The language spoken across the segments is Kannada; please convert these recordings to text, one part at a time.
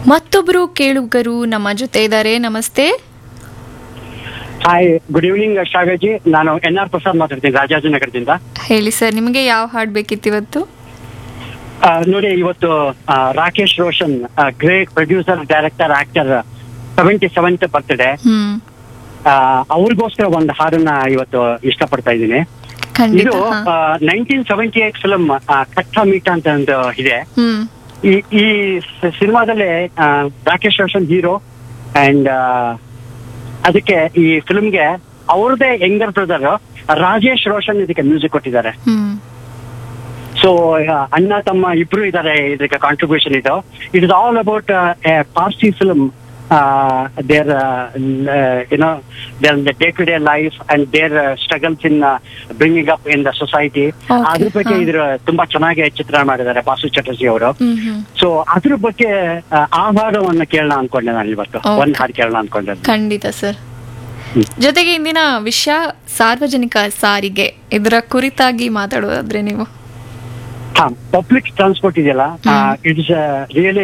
ಮತ್ತೊಬ್ಬರು ಕೇಳುಗರು ನಮ್ಮ ಜೊತೆ ಇದ್ದಾರೆ ನಮಸ್ತೆ ಹಾಯ್ ಗುಡ್ ಈವ್ನಿಂಗ್ ಶಾಗಜಿ ನಾನು ಎನ್ ಆರ್ ಪ್ರಸಾದ್ ಮಾತಾಡ್ತೀನಿ ರಾಜಾಜಿನಗರದಿಂದ ಹೇಳಿ ಸರ್ ನಿಮಗೆ ಯಾವ ಹಾಡು ಬೇಕಿತ್ತು ಇವತ್ತು ಆ, ನೋಡಿ ಇವತ್ತು ಆ, Rakesh Roshan great producer director actor seventy seventh birthday hmm ಅವ್ರಿಗೋಸ್ಕರ ಒಂದು ಹಾಡನ್ನ ಇವತ್ತು ಇಷ್ಟಪಡ್ತಾ ಇದ್ದೀನಿ ಖಂಡಿತ ಇದು ಹಾ. ನೈನ್ಟೀನ್ ಸೆವೆಂಟಿ ಏಟ್ ಫಿಲಮ್ ಕಟ್ಟ ಮೀಟ ಅಂತ ಒಂದು ಇದೆ ಹ್ಮ್ ಈ ಈ ಸಿನಿಮಾದಲ್ಲಿ ರಾಕೇಶ್ ರೋಷನ್ ಹೀರೋ ಅಂಡ್ ಅದಕ್ಕೆ ಈ ಫಿಲ್ಮ್ಗೆ ಅವ್ರದೇ ಯಂಗರ್ ಬ್ರದರ್ ರಾಜೇಶ್ ರೋಷನ್ ಇದಕ್ಕೆ ಮ್ಯೂಸಿಕ್ ಕೊಟ್ಟಿದ್ದಾರೆ ಹ್ಮ್ ಸೊ ಅಣ್ಣ ತಮ್ಮ ಇಬ್ರು ಇದ್ದಾರೆ ಇದಕ್ಕೆ ಕಾಂಟ್ರಿಬ್ಯೂಷನ್ ಇದು it is all about Parsi film their you know their day to day life and their struggles in bringing up in the society Okay, ಅದ್ರ ಬಗ್ಗೆ ಹಾ. ಇದ್ರ ತುಂಬಾ ಚೆನ್ನಾಗಿ ಚಿತ್ರಣ ಮಾಡಿದ್ದಾರೆ ಬಾಸು ಚಟರ್ಜಿ ಅವರು ಹ್ಮ್ ಹ್ಮ್ ಸೊ ಅದ್ರ ಬಗ್ಗೆ ಆ, ಆ ಹಾಡವನ್ನ ಕೇಳೋಣ ಅನ್ಕೊಂಡೆ ನಾನು ಇವತ್ತು Okay. ಒಂದ್ ಹಾಡು ಕೇಳೋಣ ಅನ್ಕೊಂಡೆ ಖಂಡಿತ ಸರ್ ಹ್ಮ್. ಜೊತೆಗೆ ಇಂದಿನ ವಿಷಯ ಸಾರ್ವಜನಿಕ ಸಾರಿಗೆ ಇದರ ಕುರಿತಾಗಿ ಮಾತಾಡೋದಾದ್ರೆ ನೀವು ಹಾ ಪಬ್ಲಿಕ್ ಟ್ರಾನ್ಸ್ಪೋರ್ಟ್ ಇದೆಯಲ್ಲ ಇಟ್ಸ್ ರಿಯಲಿ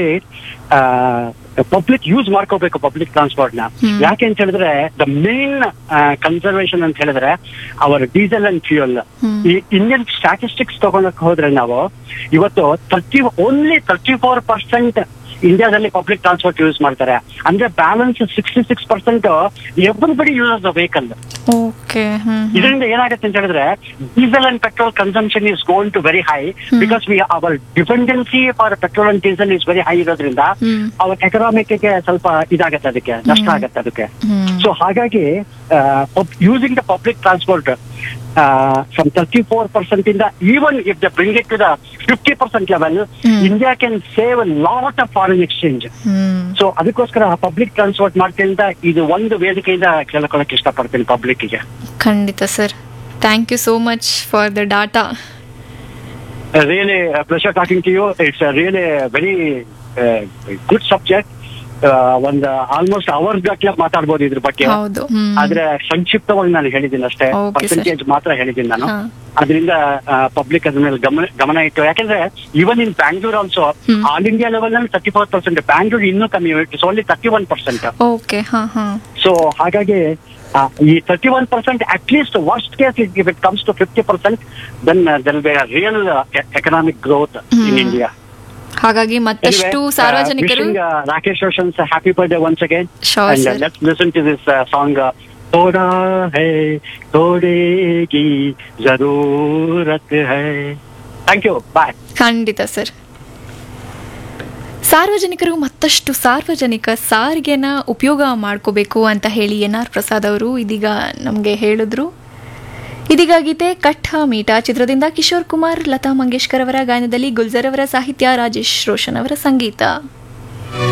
ಪಬ್ಲಿಕ್ ಯೂಸ್ ಮಾಡ್ಕೋಬೇಕು ಪಬ್ಲಿಕ್ ಟ್ರಾನ್ಸ್ಪೋರ್ಟ್ ನ ಹ್ಮ್. ಯಾಕೆ ಅಂತ ಹೇಳಿದ್ರೆ ದ ಮೇನ್ ಕನ್ಸರ್ವೇಷನ್ ಅಂತ ಹೇಳಿದ್ರೆ our diesel and fuel hmm. ಈ ಇಂಡಿಯನ್ ಸ್ಟಾಟಿಸ್ಟಿಕ್ಸ್ ತಗೊಳಕ್ ಹೋದ್ರೆ ನಾವು ಇವತ್ತು thirty only thirty four percent ಇಂಡಿಯಾದಲ್ಲಿ ಪಬ್ಲಿಕ್ ಟ್ರಾನ್ಸ್ಪೋರ್ಟ್ ಯೂಸ್ ಮಾಡ್ತಾರೆ ಅಂದ್ರೆ balance sixty six percent everybody use vehicle okay hmm hmm. ಇದರಿಂದ ಏನಾಗುತ್ತೆ ಅಂತ ಹೇಳಿದ್ರೆ diesel and petrol consumption is going to very high because we our dependency for petrol and diesel is very high ಇರೋದ್ರಿಂದ ಹ್ಮ್. ಅವರ್ ಎಕನಾಮಿಕ್ ಗೆ ಸ್ವಲ್ಪ ಇದಾಗತ್ತೆ ಅದಕ್ಕೆ ನಷ್ಟ ಆಗತ್ತೆ ಅದಕ್ಕೆ ಹ್ಮ್. ಸೊ ಹಾಗಾಗಿ using the public transport from thirty four percent ಇಂದ even if the bring it to the fifty percent level hmm. India can save lot of foreign exchange hmm so ಅದಕ್ಕೋಸ್ಕರ ಪಬ್ಲಿಕ್ ಟ್ರಾನ್ಸ್ಪೋರ್ಟ್ ಮಾಡ್ತಿಂದ ಇದು ಒಂದು ವೇದಿಕೆಯಿಂದ ಕೇಳ್ಕೊಳಕ್ ಇಷ್ಟಪಡ್ತೀನಿ ಪಬ್ಲಿಕ್ ಗೆ ಖಂಡಿತ sir thank you so much for the data really a pleasure talking to you. It's a really very uh, good subject. ಒಂದು ಆಲ್ಮೋಸ್ಟ್ ಅವರ್ ಗಟ್ಲೆ ಮಾತಾಡ್ಬೋದು ಇದ್ರ ಬಗ್ಗೆ ಹೌದು ಹ್ಮ್. ಆದ್ರೆ ಸಂಕ್ಷಿಪ್ತವಾಗಿ ನಾನು ಹೇಳಿದ್ದೀನಿ ಅಷ್ಟೇ Okay, sir. ಪರ್ಸೆಂಟೇಜ್ ಮಾತ್ರ ಹೇಳಿದ್ದೀನಿ ನಾನು ಹಾ. ಅದರಿಂದ ಪಬ್ಲಿಕ್ ಅದ್ರ ಮೇಲೆ ಗಮನ ಗಮನ ಇಟ್ಟು ಯಾಕಂದ್ರೆ even in Bangalore also hmm. All India level ನಲ್ಲಿ ತರ್ಟಿ ಫೋರ್ ಪರ್ಸೆಂಟ್ ಬ್ಯಾಂಗ್ಳೂರ್ ಇನ್ನೂ ಕಮ್ಮಿ it's only thirty one percent okay ಹಾ ಹಾ ಸೊ ಹಾಗಾಗಿ ಆ, ಈ thirty one percent at least worst case if it comes to fifty percent then there'll be real economic growth in hmm. India ಹಾಗಾಗಿ ಮತ್ತಷ್ಟು ಸಾರ್ವಜನಿಕರು Rakesh Roshan happy birthday once again Sure, and sir. Let's listen to this song थोड़ा है थोड़े की जरूरत है थैंक यू बाय ಖಂಡಿತ ಸರ್ ಸಾರ್ವಜನಿಕರು ಮತ್ತಷ್ಟು ಸಾರ್ವಜನಿಕ ಸಾರಿಗೆನ ಉಪಯೋಗ ಮಾಡ್ಕೋಬೇಕು ಅಂತ ಹೇಳಿ ಎನ್ ಆರ್ ಪ್ರಸಾದ್ ಅವರು ಇದೀಗ ನಮಗೆ ಹೇಳಿದ್ರು ಇದೀಗ ಗೀತೆ ಕಟ್ಟ ಮೀಟ ಚಿತ್ರದಿಂದ ಕಿಶೋರ್ ಕುಮಾರ್ ಲತಾ ಮಂಗೇಶ್ಕರ್ ಅವರ ಗಾಯನದಲ್ಲಿ ಗುಲ್ಜರ್ ಅವರ ಸಾಹಿತ್ಯ ರಾಜೇಶ್ ರೋಷನ್ ಅವರ ಸಂಗೀತ